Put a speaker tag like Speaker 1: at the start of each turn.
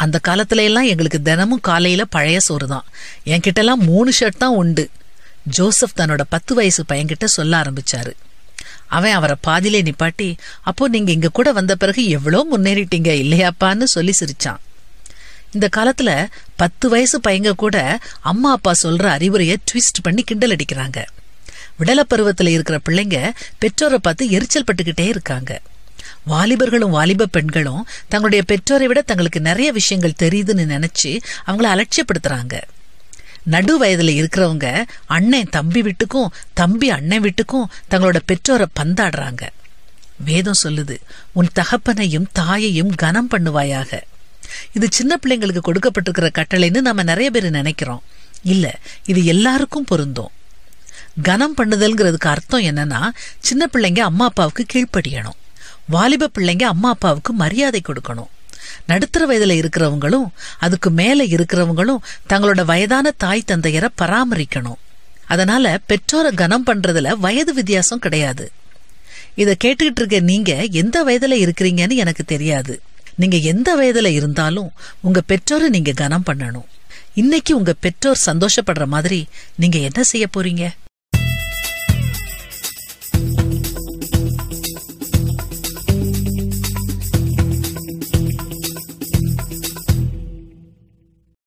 Speaker 1: அந்த காலத்துல எல்லாம் எங்களுக்கு தினமும் காலையில பழைய சோறு தான் என்கிட்ட எல்லாம் மூணு ஷர்ட் தான் உண்டு ஜோசப் தன்னோட பத்து வயசு பையன்கிட்ட சொல்ல ஆரம்பிச்சாரு அவன் அவரை பாதியிலே நிப்பாட்டி அப்போ நீங்க இங்க கூட வந்த பிறகு எவ்வளோ முன்னேறிட்டீங்க இல்லையாப்பான்னு சொல்லி சிரிச்சான் இந்த காலத்துல பத்து வயசு பையங்க கூட அம்மா அப்பா சொல்ற அறிவுரையை ட்விஸ்ட் பண்ணி கிண்டல் அடிக்கிறாங்க விடல பருவத்துல இருக்கிற பிள்ளைங்க பெற்றோரை பார்த்து எரிச்சல் பட்டுக்கிட்டே இருக்காங்க வாலிபர்களும் வாலிப பெண்களும் தங்களுடைய பெற்றோரை விட தங்களுக்கு நிறைய விஷயங்கள் தெரியுதுன்னு நினைச்சு அவங்கள அலட்சியப்படுத்துறாங்க நடு வயதுல இருக்கிறவங்க அண்ணன் தம்பி வீட்டுக்கும் தம்பி அண்ணன் வீட்டுக்கும் தங்களோட பெற்றோரை பந்தாடுறாங்க வேதம் சொல்லுது உன் தகப்பனையும் தாயையும் கனம் பண்ணுவாயாக இது சின்ன பிள்ளைங்களுக்கு கொடுக்கப்பட்டிருக்கிற கட்டளைன்னு நம்ம நிறைய பேர் நினைக்கிறோம் இல்ல இது எல்லாருக்கும் பொருந்தும் கனம் பண்ணுதல்ங்கிறதுக்கு அர்த்தம் என்னன்னா சின்ன பிள்ளைங்க அம்மா அப்பாவுக்கு கீழ்ப்படியணும் வாலிப பிள்ளைங்க அம்மா அப்பாவுக்கு மரியாதை கொடுக்கணும் நடுத்தர வயதுல இருக்கிறவங்களும் அதுக்கு மேல இருக்கிறவங்களும் தங்களோட வயதான தாய் தந்தையரை பராமரிக்கணும் அதனால பெற்றோரை கனம் பண்றதுல வயது வித்தியாசம் கிடையாது இத கேட்டுக்கிட்டு இருக்க நீங்க எந்த வயதுல இருக்கிறீங்கன்னு எனக்கு தெரியாது நீங்க எந்த வயதுல இருந்தாலும் உங்க பெற்றோரை நீங்க கனம் பண்ணணும் இன்னைக்கு உங்க பெற்றோர் சந்தோஷப்படுற மாதிரி நீங்க என்ன செய்ய போறீங்க